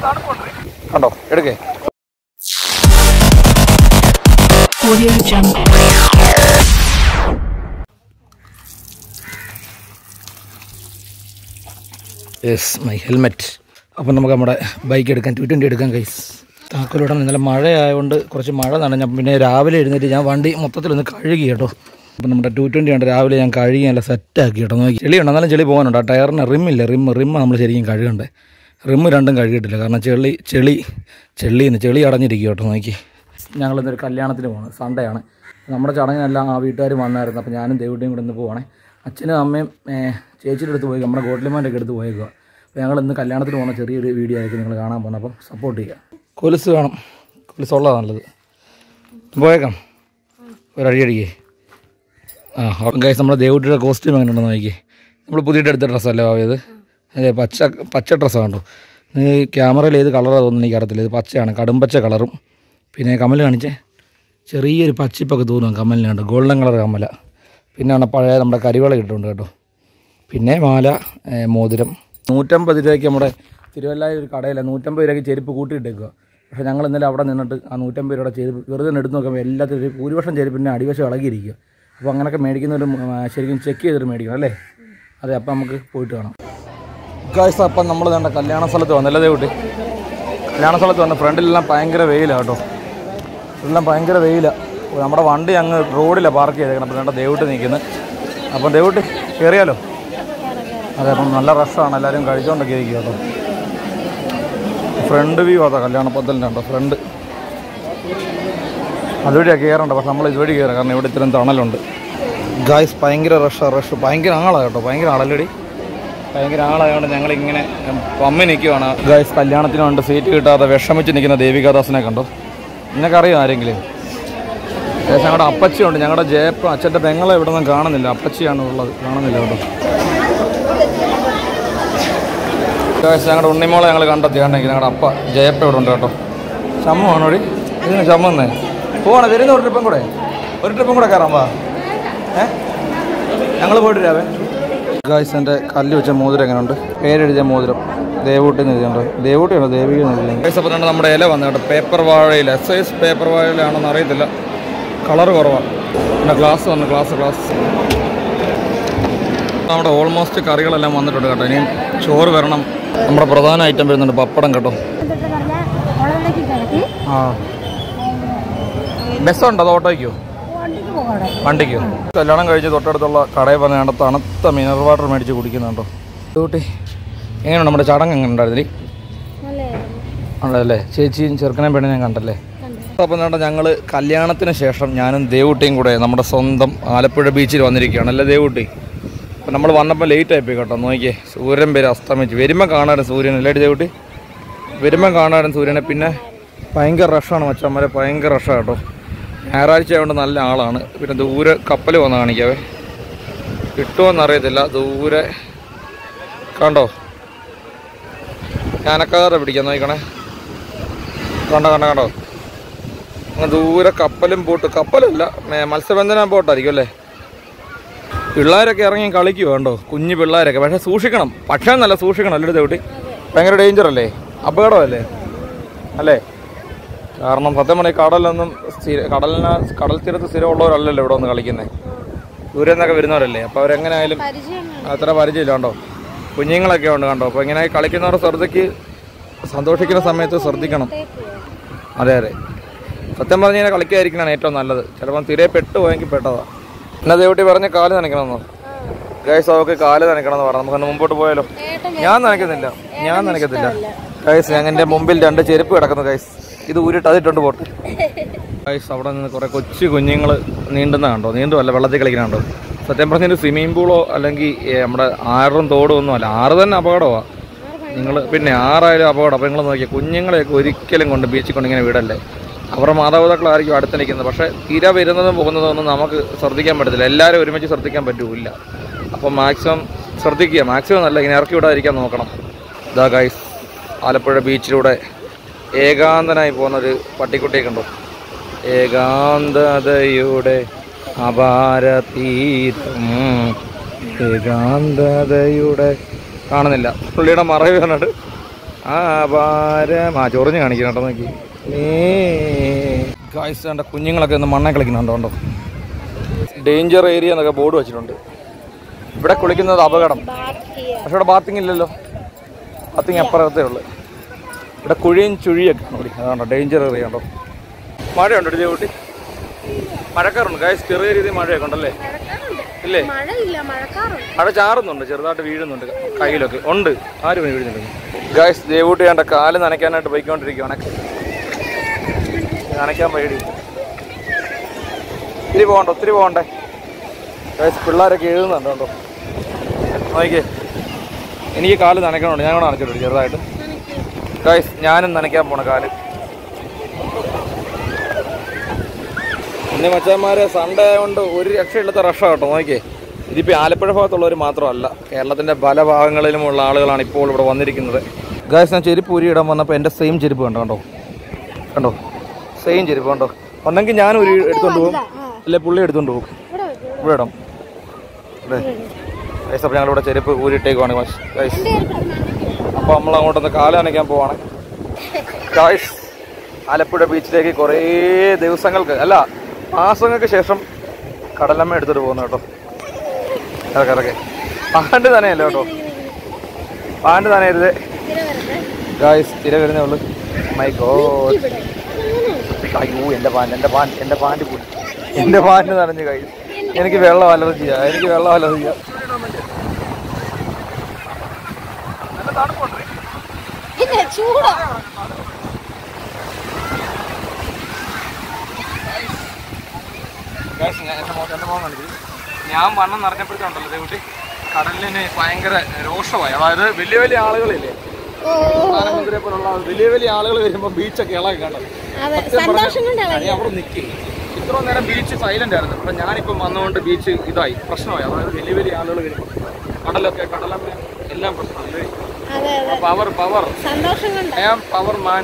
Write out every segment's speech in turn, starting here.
കണ്ടോ എടുക്കേ Audio Jungle. Yes my helmet അപ്പം നമുക്ക് നമ്മുടെ ബൈക്ക് എടുക്കാൻ ടു ട്വൻറ്റി എടുക്കാൻ കൈസ് താക്കോലോടെ ഇന്നലെ മഴയായതുകൊണ്ട് കുറച്ച് മഴ നനഞ്ഞ പിന്നെ രാവിലെ എഴുന്നേറ്റ് ഞാൻ വണ്ടി മൊത്തത്തിലൊന്ന് കഴുകി കേട്ടോ അപ്പം നമ്മുടെ ടു ട്വൻറ്റി ഉണ്ട് രാവിലെ ഞാൻ കഴുകി നല്ല സെറ്റാക്കി കേട്ടോ നോക്കി ചെളിയുണ്ട് എന്നാലും ചെളി പോകാനുണ്ട് ആ ടയറിന് റിമ്മില്ല റിമ്മ് റിമ്മ് നമ്മൾ ശരിക്കും കഴുകണ്ടേ റിമ്മ് രണ്ടും കഴുകിയിട്ടില്ല കാരണം ചെളി ചെളി ചെളിന്ന് ചെളി അടഞ്ഞിരിക്കും കേട്ടോ നോക്കി ഞങ്ങളിന്നൊരു കല്യാണത്തിന് പോകണം സൺഡേ ആണ് നമ്മുടെ ചടങ്ങിനെല്ലാം ആ വീട്ടുകാർ വന്നായിരുന്നു അപ്പോൾ ഞാനും ദേവിയുടെയും കൂടെ ഇന്ന് പോവാണേ അച്ഛനും അമ്മയും ഏഹ്, ചേച്ചിയുടെ അടുത്ത് പോയി നമ്മുടെ ഗോഡ്ലിമാൻ്റെ ഒക്കെ അടുത്ത് പോയേക്കുക അപ്പോൾ ഞങ്ങൾ ഇന്ന് കല്യാണത്തിന് പോകുന്ന ചെറിയൊരു വീഡിയോ ആയിരിക്കും നിങ്ങൾ കാണാൻ പോകുന്നത് അപ്പം സപ്പോർട്ട് ചെയ്യുക കൊലുസ് വേണം കൊലുസ് ഉള്ളതാണ് നല്ലത് പോയേക്കാം ഒരടി അടിക്കേ ആ ഗൈസ് നമ്മുടെ ദേവുട്ടിയുടെ കോസ്റ്റ്യൂം എങ്ങനെ ഉണ്ടെന്ന് നോക്കി നമ്മൾ പുതിയിട്ട് എടുത്ത ഡ്രസ്സല്ലേ ഭാവിയത് അതെ പച്ച പച്ച ഡ്രസ്സാണ് കണ്ടോ ഈ ക്യാമറയിൽ ഏത് കളറാണ് തോന്നുന്നു എനിക്ക് അറിയത്തില്ല ഇത് പച്ചയാണ് കടുംപച്ച കളറും പിന്നെ കമൽ കാണിച്ചേ ചെറിയൊരു പച്ചിപ്പൊക്കെ തോന്നും കമലിന് കണ്ടോ ഗോൾഡൻ കളർ കമല പിന്നെയാണ് പഴയ നമ്മുടെ കരിവള ഇട്ടിട്ടുണ്ട് കേട്ടോ പിന്നെ മാല ഏ, മോതിരം നൂറ്റമ്പത് രൂപയ്ക്ക് നമ്മുടെ തിരുവല്ലായ ഒരു കടയില്ല നൂറ്റമ്പത് രൂപയ്ക്ക് ചെരുപ്പ് കൂട്ടിയിട്ടേക്കുക പക്ഷേ ഞങ്ങൾ ഇന്നലെ അവിടെ നിന്നിട്ട് ആ നൂറ്റമ്പത് രൂപയുടെ ചെരുപ്പ് വെറുതെ ഒന്ന് എടുത്ത് നോക്കുമ്പോൾ എല്ലാത്തിനും ഒരു ഭൂരിപക്ഷം ചെരുപ്പിൻ്റെ അടിവശം ഇളകിയിരിക്കുക അപ്പോൾ അങ്ങനെയൊക്കെ മേടിക്കുന്നവർ ശരിക്കും ചെക്ക് ചെയ്തിട്ട് മേടിക്കണം അല്ലേ അതെ അപ്പം നമുക്ക് പോയിട്ട് കാണാം ഗായ്സ് അപ്പം നമ്മൾ വേണ്ട കല്യാണ സ്ഥലത്ത് വന്നല്ലേ ദേവുട്ടി കല്യാണ സ്ഥലത്ത് വന്ന ഫ്രണ്ടിലെല്ലാം ഭയങ്കര വെയിലാണ് കേട്ടോ എല്ലാം ഭയങ്കര വെയിലാണ് നമ്മുടെ വണ്ടി അങ്ങ് റോഡിലാണ് പാർക്ക് ചെയ്തേക്കണം അപ്പോൾ വേണ്ട ദേവുട്ടി നിൽക്കുന്നത് അപ്പം ദേവുട്ടി കയറിയാലോ അതെ അപ്പം നല്ല റഷാണ് എല്ലാവരും കഴിച്ചുകൊണ്ടൊക്കെ ഇരിക്കുക കേട്ടോ ഫ്രണ്ട് വ്യൂ അതാ കല്യാണ പന്തലിൻ്റെ ഉണ്ടോ ഫ്രണ്ട് അതുവഴിയാണ് കയറണ്ട പക്ഷെ നമ്മൾ ഇതുവഴി കയറാം കാരണം ഇവിടെ ഇത്രയും തണലുണ്ട് ഗായ്സ് ഭയങ്കര റഷ് റഷ് ഭയങ്കര ആളാണ് കേട്ടോ ഭയങ്കര ആളല്ലടി ഭയങ്കര ആളായതുകൊണ്ട് ഞങ്ങളിങ്ങനെ ഉം, പമ്മി നിൽക്കുവാണ് ഗായ്സ് കല്യാണത്തിന് കൊണ്ട് സീറ്റ് കിട്ടാതെ വിഷമിച്ച് നിൽക്കുന്ന ദേവികാദാസിനെ കണ്ടോ നിനക്കറിയോ ആരെങ്കിലും ഏകദേശം ഞങ്ങളുടെ അപ്പച്ചിയുണ്ട് ഞങ്ങളുടെ ജയപ്പ അച്ഛൻ്റെ പെങ്ങളെ ഇവിടെ നിന്നും കാണുന്നില്ല അപ്പച്ചിയാണ് ഉള്ളത് കാണുന്നില്ല കേട്ടോ ഗായ്സ് ഞങ്ങളുടെ ഉണ്ണിമോളെ ഞങ്ങൾ കണ്ടെത്തിയാണെങ്കിൽ ഞങ്ങളുടെ അപ്പ ജയപ്പ ഇവിടെ ഉണ്ട് കേട്ടോ ചമ്മുവാണോ ഓടി ഇതിന് ചമ്മുന്നേ പോവാണേ വരുന്ന ഒരു ട്രിപ്പും കൂടെ ഒരു ട്രിപ്പും കൂടെ കയറാം വാ ഏ ഞങ്ങൾ പോയിട്ട് രാവേ ഗായ്സ് എൻ്റെ കല്ല് വെച്ച മോതിരം എങ്ങനെയുണ്ട് പേരെഴുതിയ മോതിരം ദേവൂട്ടി എഴുതിയുണ്ട് ദേവൂട്ടിയാണോ ദേവിക എഴുതിയുണ്ട് ഗൈസ് അപ്പോൾ തന്നെ നമ്മുടെ ഇല വന്നു കേട്ടോ പേപ്പർ വാഴയിൽ എസ് ഐസ് പേപ്പർ വാഴയിലാണെന്ന് അറിയത്തില്ല കളർ കുറവാണ് പിന്നെ ഗ്ലാസ് വന്നു ഗ്ലാസ് ഗ്ലാസ് നമ്മുടെ ഓൾമോസ്റ്റ് കറികളെല്ലാം വന്നിട്ടുണ്ട് കേട്ടോ ഇനിയും ചോറ് വരണം നമ്മുടെ പ്രധാന ഐറ്റം വരുന്നുണ്ട് പപ്പടം കേട്ടോ എന്നിട്ട് പറഞ്ഞാൽ ഉളവിലേക്ക് കിടത്തി ആ ബസ്സുണ്ടോ അത് ഓട്ടോയ്ക്കോ വണ്ടിക്ക് പോകണം വണ്ടിക്ക് കല്യാണം കഴിഞ്ഞ് തൊട്ടടുത്തുള്ള കടയിൽ വന്ന് കണ്ട തണുത്ത മിനറൽ വാട്ടർ മേടിച്ച് കുടിക്കുന്നുണ്ടോ ഡ്യൂട്ടി എങ്ങനെയുണ്ട് നമ്മുടെ ചടങ്ങ് എങ്ങനെ ഉണ്ടായിരുന്നില്ലേ നല്ലതായിരുന്നു ഉണ്ടല്ലേ ചേച്ചിയും ചെറുക്കനെയും പെണ്ണും ഞാൻ കണ്ടല്ലേ അപ്പം വേണ്ട ഞങ്ങൾ കല്യാണത്തിന് ശേഷം ഞാനും ദേവൂട്ടിയും കൂടെ നമ്മുടെ സ്വന്തം ആലപ്പുഴ ബീച്ചിൽ വന്നിരിക്കുകയാണ് അല്ലേ ദേവൂട്ടി അപ്പം നമ്മൾ വന്നപ്പോൾ ലേറ്റ് ആയിപ്പോയി കേട്ടോ നോക്കിയേ സൂര്യൻ പേര് അസ്തമിച്ച് വരുമ്പോൾ കാണാറുണ്ട് സൂര്യൻ അല്ലേ ദേവൂട്ടി വരുമ്പോൾ കാണാറുണ്ട് സൂര്യനെ പിന്നെ ഭയങ്കര റഷാണ് മച്ചന്മാരെ ഭയങ്കര റഷാണ് കേട്ടോ ഞായറാഴ്ച ആയതുകൊണ്ട് നല്ല ആളാണ് പിന്നെ ദൂരെ കപ്പൽ വന്ന് കാണിക്കാവേ കിട്ടുമോയെന്നറിയത്തില്ല ദൂരെ കണ്ടോ ഞാനക്കാതെ പിടിക്കാൻ നോക്കണേ കണ്ടോ കണ്ടോ കണ്ടോ അങ്ങ് ദൂരെ കപ്പലും ബോട്ട് കപ്പലല്ല മേ- മത്സ്യബന്ധന ബോട്ടായിരിക്കും അല്ലേ പിള്ളേരൊക്കെ ഇറങ്ങി കളിക്കുക കണ്ടോ കുഞ്ഞു പിള്ളേരൊക്കെ പക്ഷേ സൂക്ഷിക്കണം പക്ഷേ നല്ല സൂക്ഷിക്കണം അല്ലേ ദേവട്ടി ഭയങ്കര ഡേഞ്ചർ അല്ലേ അപകടമല്ലേ അല്ലേ കാരണം സത്യം പറഞ്ഞാൽ ഈ കടലൊന്നും സ്ഥിര കടലിന് കടൽ തീരത്ത് സ്ഥിരമുള്ളവരല്ലല്ലോ ഇവിടെ വന്ന് കളിക്കുന്നത് ദൂരെ നിന്നൊക്കെ വരുന്നവരല്ലേ അപ്പോൾ അവരെങ്ങനെയായാലും അത്ര പരിചയമില്ല കണ്ടോ കുഞ്ഞുങ്ങളൊക്കെ ഉണ്ട് കണ്ടോ അപ്പോൾ ഇങ്ങനെ കളിക്കുന്നവരുടെ ശ്രദ്ധയ്ക്ക് സന്തോഷിക്കുന്ന സമയത്ത് ശ്രദ്ധിക്കണം അതെ അതെ സത്യം പറഞ്ഞു കഴിഞ്ഞാൽ കളിക്കാതിരിക്കണതാണ് ഏറ്റവും നല്ലത് ചിലപ്പം തിരെ പെട്ടു പോയെങ്കിൽ പെട്ടതാ എന്നാ ദേവട്ടി പറഞ്ഞ് കാല് നനയ്ക്കണമെന്നോ ഗൈസ് അവർക്ക് കാല് നനയ്ക്കണമെന്ന് പറഞ്ഞു നമുക്കൊന്ന് മുമ്പോട്ട് പോയാലോ ഞാൻ നനയ്ക്കുന്നില്ല ഞാൻ നനയ്ക്കത്തില്ല ഗൈസ് ഞങ്ങളുടെ മുമ്പിൽ രണ്ട് ചെരുപ്പ് കിടക്കുന്നു ഗൈസ് ഇത് ഊരിട്ട് അതിട്ടുണ്ട് പോട്ടെ ഗൈസ് അവിടെ നിന്ന് കുറെ കൊച്ചു കുഞ്ഞുങ്ങൾ നീണ്ടുന്ന കണ്ടോ നീണ്ടുമല്ല വെള്ളത്തിൽ കളിക്കുന്ന കണ്ടോ സത്യം പറഞ്ഞാൽ സ്വിമ്മിംഗ് പൂളോ അല്ലെങ്കിൽ ഏ, നമ്മുടെ ആറും തോടും ഒന്നും അല്ല ആറ് തന്നെ അപകടമാണ് നിങ്ങൾ പിന്നെ ആറായാലും അപകടം അപ്പോൾ നിങ്ങൾ നോക്കിയാൽ കുഞ്ഞുങ്ങളെയൊക്കെ ഒരിക്കലും കൊണ്ട് ബീച്ചിൽ കൊണ്ട് ഇങ്ങനെ വിടല്ലേ അവരുടെ മാതാപിതാക്കളായിരിക്കും അടുത്ത് നിൽക്കുന്നത് പക്ഷേ തിര വരുന്നതും പോകുന്നതും ഒന്നും നമുക്ക് ശ്രദ്ധിക്കാൻ പറ്റത്തില്ല എല്ലാവരും ഒരുമിച്ച് ശ്രദ്ധിക്കാൻ പറ്റൂല അപ്പോൾ മാക്സിമം ശ്രദ്ധിക്കുക മാക്സിമം നല്ല ഇങ്ങനെ ഇറക്കി വിടാതിരിക്കാൻ നോക്കണം ഇതാ ഗൈസ് ആലപ്പുഴ ബീച്ചിലൂടെ ഏകാന്തനായി പോകുന്നൊരു പട്ടിക്കുട്ടിയെ കണ്ടു ഏകാന്തതയുടെ അപാരതീരം ഏകാന്തതയുടെ കാണുന്നില്ല പുള്ളിയുടെ മറവ് കണ്ടിട്ട് ആ ഭാരം ആ ചൊറിഞ്ഞ് കാണിക്കണം കേട്ടോ നോക്കി ഗായ്സ് കണ്ട കുഞ്ഞുങ്ങളൊക്കെ ഒന്ന് മണ്ണെ കളിക്കുന്നുണ്ടോ ഉണ്ടോ ഡേഞ്ചർ ഏരിയ എന്നൊക്കെ ബോർഡ് വെച്ചിട്ടുണ്ട് ഇവിടെ കുളിക്കുന്നത് അപകടം പക്ഷെ ഇവിടെ ബാത്തിങ് ഇല്ലല്ലോ ബാത്തിങ് അപ്പുറത്തേ ഉള്ളു ഇവിടെ കുഴിയും ചുഴിയൊക്കെ ആണ് ഇവിടെ അതാണ്ടോ ഡേഞ്ചർ ഏരിയ ഉണ്ടോ മഴയുണ്ടോ ഇടിയ കൂട്ടി മഴക്കാറുണ്ട് ഗായ്സ് ചെറിയ രീതിയിൽ മഴയൊക്കെ ഉണ്ടല്ലേ ഇല്ലേ മഴയില്ല മഴക്കാറുണ്ട് മഴ ചാറുന്നുണ്ട് ചെറുതായിട്ട് വീഴുന്നുണ്ട് കയ്യിലൊക്കെ ഉണ്ട് ആരും വീഴുന്നുണ്ട് ഗായ്സ് ദേവൂട്ടി കണ്ട കാല് നനയ്ക്കാനായിട്ട് പോയിക്കൊണ്ടിരിക്കുവാണ് നനയ്ക്കാൻ പേടി ഒത്തിരി പോകണ്ട ഒത്തിരി പോകണ്ടേ ഗായ്സ് പിള്ളേരൊക്കെ എഴുതുന്നുണ്ട് കേട്ടോ നോക്കിയേ എനിക്ക് കാല് നനയ്ക്കണുണ്ട് ഞാൻ കൂടെ നനച്ചിട്ടുണ്ട് ചെറുതായിട്ട് ഗായ്സ് ഞാനും നനയ്ക്കാൻ പോണ കാല് പിന്നെ മച്ചാന്മാരെ സൺഡേ ആയതുകൊണ്ട് ഒരു രക്ഷയില്ലാത്ത റഷ കേട്ടോ നോക്കിയേ ഇതിപ്പോൾ ആലപ്പുഴ ഭാഗത്തുള്ളവർ മാത്രമല്ല കേരളത്തിൻ്റെ പല ഭാഗങ്ങളിലുമുള്ള ആളുകളാണ് ഇപ്പോൾ ഇവിടെ വന്നിരിക്കുന്നത് ഗായ്സ് ഞാൻ ചെരുപ്പ് ഊരി ഇടാൻ വന്നപ്പോൾ എൻ്റെ സെയിം ചെരുപ്പ് കണ്ടോ കണ്ടോ കണ്ടോ സെയിം ചെരുപ്പ് കണ്ടോ ഒന്നെങ്കിൽ ഞാൻ ഒരു എടുത്തോണ്ട് പോകും അല്ലെ പുള്ളി എടുത്തോണ്ട് പോകും ഇവിടെ ഇടാം അതെ ഗൈസ് അപ്പോൾ ഞങ്ങളിവിടെ ചെരുപ്പ് ഊരിട്ടേക്കുവാണ് ഗൈസ് അപ്പോൾ നമ്മൾ അങ്ങോട്ടൊന്ന് കാല് നനയ്ക്കാൻ പോവാണ് ഗായ്സ് ആലപ്പുഴ ബീച്ചിലേക്ക് കുറേ ദിവസങ്ങൾക്ക് അല്ല മാസങ്ങൾക്ക് ശേഷം കടലമ്മ എടുത്തിട്ട് പോകുന്നു കേട്ടോ ഇറക്കെ ഇറക്കെ പാണ്ട് തന്നെയല്ല കേട്ടോ പാണ്ട് തന്നെയരുത് ഗായ്സ് തിര വരുന്നേ ഉള്ളു മൈ ഗോഡ് അയ്യോ എൻ്റെ പാൻ എൻ്റെ പാൻ എൻ്റെ പാൻറ് പോയി എൻ്റെ പാൻറ് നനഞ്ഞു ഗൈസ് എനിക്ക് വെള്ളം അലർജിയാ എനിക്ക് വെള്ളം അലർജിയാ പിന്നെ ചൂടാ Guys, ഞാൻ എൻ്റെ മോൻ- എൻ്റെ മോൻ കാണിച്ചു. ഞാൻ വണ്ണം നിറഞ്ഞപ്പോഴത്തേണ്ടല്ലോ ദേവുട്ടി കടലിന് ഭയങ്കര രോഷമായി അതായത് വലിയ വലിയ ആളുകളില്ലേ പ്രധാനമന്ത്രിയെ പോലുള്ള വലിയ വലിയ ആളുകൾ വരുമ്പോൾ ബീച്ചൊക്കെ ഇളകി കണ്ടത് അതെ സത്യം പറഞ്ഞാ- സന്തോഷം കൊണ്ടാണ് ഞാൻ അവിടെ നിൽക്കി ഇത്ര നേരം ബീച്ച് സൈലന്റ് ആയിരുന്നു അപ്പൊ ഞാനിപ്പം വന്നുകൊണ്ട് ബീച്ച് ഇതായി പ്രശ്നമായി അതായത് വലിയ വലിയ ആളുകൾ വരുമ്പോൾ കടലൊക്കെ കടലൊക്കെ എല്ലാം പ്രശ്നമല്ലേ അതെ അതെ പവർ പവർ സന്തോഷം കൊണ്ട് ഐ ആം പവർ മാൻ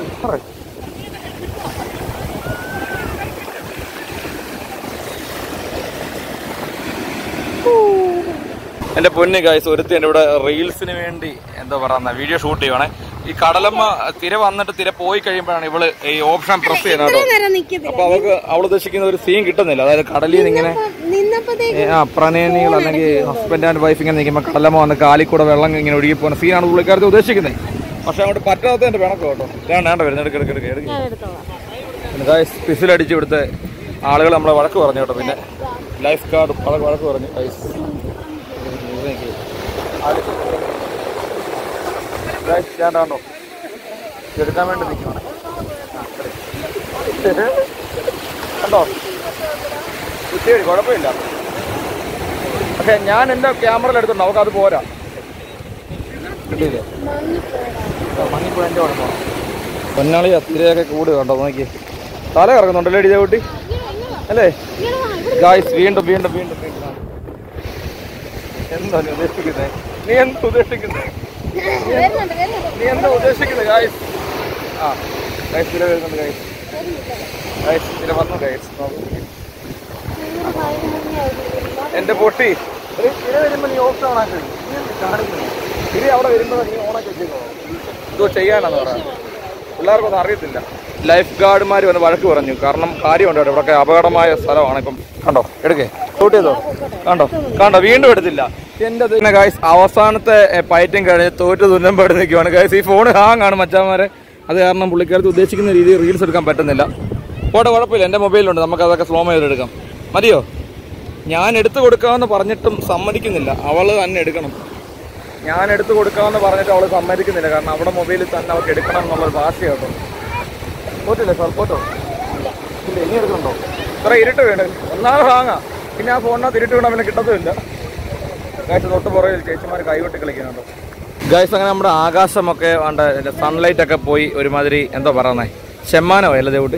എന്റെ പൊന്ന് ഗായ്സ് ഒരുത്തി എൻ്റെ ഇവിടെ റീൽസിന് വേണ്ടി എന്താ പറയുന്ന വീഡിയോ ഷൂട്ട് ചെയ്യുവാണേ ഈ കടലമ്മ തിര വന്നിട്ട് തിര പോയി കഴിയുമ്പോഴാണ് ഇവള് ഈ ഓപ്ഷൻ പ്രസ് ചെയ്യുന്നത് കേട്ടോ നേരം നിക്കത്തില്ല അപ്പൊ അവൾക്ക് അവൾ ഉദ്ദേശിക്കുന്ന ഒരു സീൻ കിട്ടുന്നില്ല അതായത് കടലിൽ നിന്ന് ഇങ്ങനെ നിന്നപ്പോഴത്തേക്ക് ഏ, ആ പ്രണയനികൾ അല്ലെങ്കിൽ ഹസ്ബൻഡ് ആൻഡ് വൈഫ് ഇങ്ങനെ നിൽക്കുമ്പോൾ കടലമ്മ വന്ന് കാലിൽ കൂടെ വെള്ളം ഇങ്ങനെ ഒഴുകി പോകുന്ന സീനാണ് പുള്ളിക്കാരത്തെ ഉദ്ദേശിക്കുന്നത് പക്ഷെ അങ്ങോട്ട് പറ്റാത്ത എന്റെ പിണക്കം കേട്ടോ വേണ്ട വേണ്ട വരുന്നത് എടുക്ക് എടുക്ക് എടുക്ക് എടുക്ക് ഞാൻ എടുത്തോളാം ഗൈസ് പിസിലടിച്ച് ഇവിടുത്തെ ആളുകൾ നമ്മളെ വഴക്ക് പറഞ്ഞു കേട്ടോ പിന്നെ ലൈഫ് ഗാർഡ് വഴക്ക് വഴക്ക് പറഞ്ഞു ഗൈസ് ഗൈസ് ഞാൻ കണ്ടോ എടുക്കാൻ വേണ്ടി നിൽക്കണം കണ്ടോ കുത്തിയടി കുഴപ്പമില്ല പക്ഷെ ഞാൻ എൻ്റെ ക്യാമറയിൽ എടുത്തിട്ടുണ്ട് അവർക്ക് അത് പോരാ കിട്ടിയില്ലേ മങ്ങിപ്പോ എൻ്റെ കുഴപ്പമാണ് പൊന്നാളി അത്തിരയൊക്കെ കൂട് കണ്ടോ നോക്കി തല കറങ്ങുന്നുണ്ടല്ലേ ഇടിയ കുട്ടി അല്ലേ ഗായ്സ് വീണ്ടും വീണ്ടും വീണ്ടും വീണ്ടും എന്താ നീ ഉദ്ദേശിക്കുന്നത് നീ എന്താ ഉദ്ദേശിക്കുന്നത് വരുന്നുണ്ട് വരുന്നുണ്ട് നീ എന്താ ഉദ്ദേശിക്കുന്നത് ഗായ്സ് ആ ഗായ്സ് തിര വരുന്നുണ്ട് ഗായ്സ് ഗായ്സ് തിര വന്നു ഗായ്സ് എന്റെ പൊട്ടി ഒരു തിര വരുമ്പോ നീ ഓഫ് ഓണാക്കി നീ എന്ത് കാണിക്കുന്നു തിര അവിടെ വരുമ്പോ നീ ഓണാക്കി വെച്ചേക്കോ ഇതോ ചെയ്യാനാന്ന് പറയാം പിള്ളേർക്കൊന്നും അറിയത്തില്ല ലൈഫ് ഗാർഡുമാർ വന്ന് വഴക്ക് പറഞ്ഞു കാരണം കാര്യമുണ്ട് കേട്ടോ ഇവിടെയൊക്കെ അപകടമായ സ്ഥലമാണ് ഇപ്പം കണ്ടോ എടുക്കേ ഷൂട്ട് ചെയ്തോ കണ്ടോ കണ്ടോ വീണ്ടും എടുത്തില്ല എന്റെ പിന്നെ ഗായ്സ് അവസാനത്തെ പയറ്റും കഴിഞ്ഞ് തോറ്റ് തുന്നമ്പോ എടുത്ത് നിൽക്കുവാണ് ഗായ്സ് ഈ ഫോൺ ഹാങ് ആണ് മച്ചാമാരെ അത് കാരണം പുള്ളിക്കാരത്ത് ഉദ്ദേശിക്കുന്ന രീതിയിൽ റീൽസ് എടുക്കാൻ പറ്റുന്നില്ല പോട്ടെ കുഴപ്പമില്ല എൻ്റെ മൊബൈലുണ്ട് നമുക്ക് അതൊക്കെ സ്ലോ ചെയ്തെടുക്കാം മതിയോ ഞാൻ എടുത്തു കൊടുക്കാമെന്ന് പറഞ്ഞിട്ടും സമ്മതിക്കുന്നില്ല അവള് തന്നെ എടുക്കണം ഞാൻ എടുത്തു കൊടുക്കാമെന്ന് പറഞ്ഞിട്ട് അവള് സമ്മതിക്കുന്നില്ല കാരണം അവിടെ മൊബൈലിൽ തന്നെ അവൾക്ക് എടുക്കണം എന്നുള്ളൊരു ഭാഷയാട്ടോ പോട്ടില്ലേ സാർ പോട്ടോ ഇല്ല ഇനി എടുക്കണുണ്ടോ ഇത്ര ഇരുട്ട് വേണ്ട ഒന്നാമത് ഹാങ്ങാ പിന്നെ ആ ഫോണിനകത്ത് ഇരുട്ട് വീണാൽ പിന്നെ കിട്ടത്തുമില്ല ഗായ്സ് തൊട്ട് പുറകിൽ ചേച്ചിമാർ കൈകൊട്ടി കളിക്കുന്നുണ്ടോ ഗായ്സ് അങ്ങനെ നമ്മുടെ ആകാശമൊക്കെ വേണ്ട സൺലൈറ്റ് ഒക്കെ പോയി ഒരുമാതിരി എന്താ പറയുന്നേ ചെമ്മാനോ അല്ലേ ദേവൂട്ടി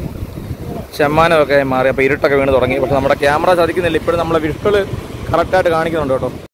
ചെമ്മാനമൊക്കെ മാറി അപ്പോൾ ഇരുട്ടൊക്കെ വീണ് തുടങ്ങി പക്ഷെ നമ്മുടെ ക്യാമറ സാധിക്കുന്നില്ല ഇപ്പോഴും നമ്മളെ വിഷ്വൽ കറക്റ്റായിട്ട് കാണിക്കുന്നുണ്ട് കേട്ടോ